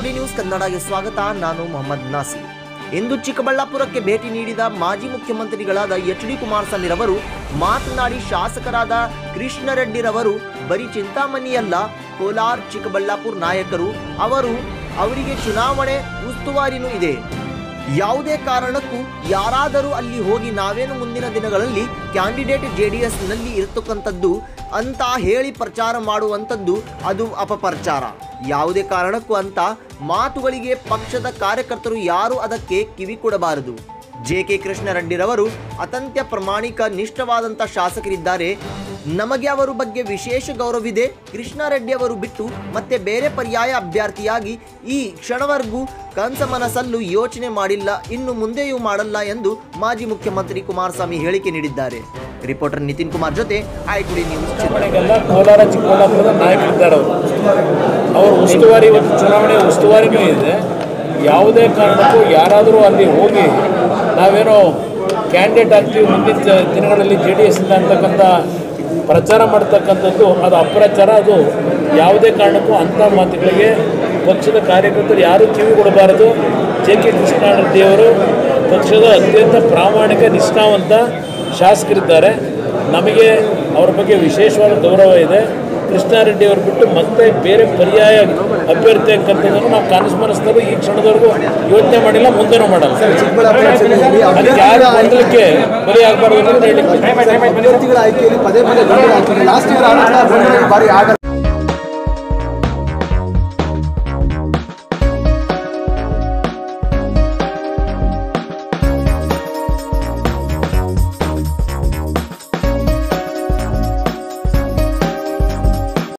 today news ಕನ್ನಡಗೆ ಸ್ವಾಗತ ನಾನು ಮೊಹಮ್ಮದ್ ನಾಸೀರ್ ಇಂದು ಚಿಕ್ಕಬಳ್ಳಾಪುರಕ್ಕೆ ಭೇಟಿ ನೀಡಿದ ಮಾಜಿ ಮುಖ್ಯಮಂತ್ರಿಗಳಾದ ಎಚ್ ಡಿ ಕುಮಾರಸ್ವಾಮಿರವರು ಮಾತನಾಡಿ ಶಾಸಕರಾದ ಕೃಷ್ಣರೆಡ್ಡಿರವರು ಬರೀ ಚಿಂತಾಮಣಿಯಲ್ಲ ಕೋಲಾರ್ ಚಿಕ್ಕಬಳ್ಳಾಪುರ ನಾಯಕರು ಅವರು ಅವರಿಗೆ ಚುನಾವಣೆ ಉಸ್ತುವಾರಿನೂ ಇದೆ ಯಾವುದೇ ಕಾರಣಕ್ಕೂ ಯಾರಾದರೂ ಅಲ್ಲಿ ಹೋಗಿ ನಾವೇನು ಮುಂದಿನ ದಿನಗಳಲ್ಲಿ ಕ್ಯಾಂಡಿಡೇಟ್ ಜೆ ಡಿ ಎಸ್ನಲ್ಲಿ ಇರತಕ್ಕಂಥದ್ದು ಅಂತ ಹೇಳಿ ಪ್ರಚಾರ ಮಾಡುವಂಥದ್ದು ಅದು ಅಪಪ್ರಚಾರ ಯಾವುದೇ ಕಾರಣಕ್ಕೂ ಅಂತ ಮಾತುಗಳಿಗೆ ಪಕ್ಷದ ಕಾರ್ಯಕರ್ತರು ಯಾರು ಅದಕ್ಕೆ ಕಿವಿ ಕೊಡಬಾರದು ಜೆ ಕೆ ಕೃಷ್ಣರೆಡ್ಡಿರವರು ಅತ್ಯಂತ ಪ್ರಾಮಾಣಿಕ ನಿಷ್ಠವಾದಂಥ ಶಾಸಕರಿದ್ದಾರೆ ನಮಗೆ ಅವರ ಬಗ್ಗೆ ವಿಶೇಷ ಗೌರವವಿದೆ ಕೃಷ್ಣಾರೆಡ್ಡಿ ಅವರು ಬಿಟ್ಟು ಮತ್ತೆ ಬೇರೆ ಪರ್ಯಾಯ ಅಭ್ಯರ್ಥಿಯಾಗಿ ಈ ಕ್ಷಣವರೆಗೂ ಕನಸ ಮನಸ್ಸಲ್ಲೂ ಯೋಚನೆ ಮಾಡಿಲ್ಲ ಇನ್ನು ಮುಂದೆಯೂ ಮಾಡಲ್ಲ ಎಂದು ಮಾಜಿ ಮುಖ್ಯಮಂತ್ರಿ ಕುಮಾರಸ್ವಾಮಿ ಹೇಳಿಕೆ ನೀಡಿದ್ದಾರೆ ರಿಪೋರ್ಟರ್ ನಿತಿನ್ ಕುಮಾರ್ ಜೊತೆ ಐ ಟುಡಿ ನ್ಯೂಸ್ ಚಿತ್ರ ಚುನಾವಣೆಗೆಲ್ಲ ಕೋಲಾರ ಚಿಕ್ಕಬಳ್ಳಾಪುರದ ನಾಯಕರಿದ್ದಾರೆ ಅವರು ಅವರ ಉಸ್ತುವಾರಿ ಇವತ್ತು ಚುನಾವಣೆ ಉಸ್ತುವಾರಿನೂ ಇದೆ ಯಾವುದೇ ಕಾರಣಕ್ಕೂ ಯಾರಾದರೂ ಅಲ್ಲಿ ಹೋಗಿ ನಾವೇನೋ ಕ್ಯಾಂಡಿಡೇಟ್ ಆಗ್ತೀವಿ ಮುಂದಿನ ದ- ದಿನಗಳಲ್ಲಿ ಜೆ ಡಿ ಎಸ್ಸಿಂದ ಅಂತಕ್ಕಂಥ ಪ್ರಚಾರ ಮಾಡ್ತಕ್ಕಂಥದ್ದು ಅದು ಅಪ್ರಚಾರ ಅದು ಯಾವುದೇ ಕಾರಣಕ್ಕೂ ಅಂಥ ಮಾತುಗಳಿಗೆ ಪಕ್ಷದ ಕಾರ್ಯಕರ್ತರು ಯಾರೂ ಕಿವಿ ಕೊಡಬಾರದು ಜೆ ಕೆ ಕೃಷ್ಣಾರೆಡ್ಡಿಯವರು ಪಕ್ಷದ ಅತ್ಯಂತ ಪ್ರಾಮಾಣಿಕ ನಿಷ್ಠಾವಂತ ಶಾಸಕರಿದ್ದಾರೆ ನಮಗೆ ಅವ್ರ ಬಗ್ಗೆ ವಿಶೇಷವಾದ ಗೌರವ ಇದೆ ಕೃಷ್ಣಾರೆಡ್ಡಿ ಅವರು ಬಿಟ್ಟು ಮತ್ತೆ ಬೇರೆ ಪರ್ಯಾಯ ಅಭ್ಯರ್ಥಿ ಅಂತಕ್ಕಂಥದ್ದನ್ನು ನಾವು ಕನಸು ಮನಸ್ಸಿನಲ್ಲೂ ಈ ಕ್ಷಣದವರೆಗೂ ಯೋಚನೆ ಮಾಡಿಲ್ಲ ಮುಂದೆನೂ ಮಾಡಲ್ಲ ಚಿಕ್ಕಬಳ್ಳಾಪುರ ಜಿಲ್ಲೆಯಲ್ಲಿ ಅದಕ್ಕೆ ಯಾರು ಗೊಂದಲಕ್ಕೆ ಬಲಿಯಾಗಬಾರ್ದು ಅಂತ ಹೇಳಿಕ್ಕೆ ಅಭ್ಯರ್ಥಿಗಳ ಆಯ್ಕೆಯಲ್ಲಿ ಪದೇ ಪದೇ ಗೊಂದಲ ಆಗ್ತದೆ ಲಾಸ್ಟ್ ಇಯರ್ ಆದಂತಹ ಗೊಂದಲ ಈ ಬಾರಿ ಆಗಲ್ಲ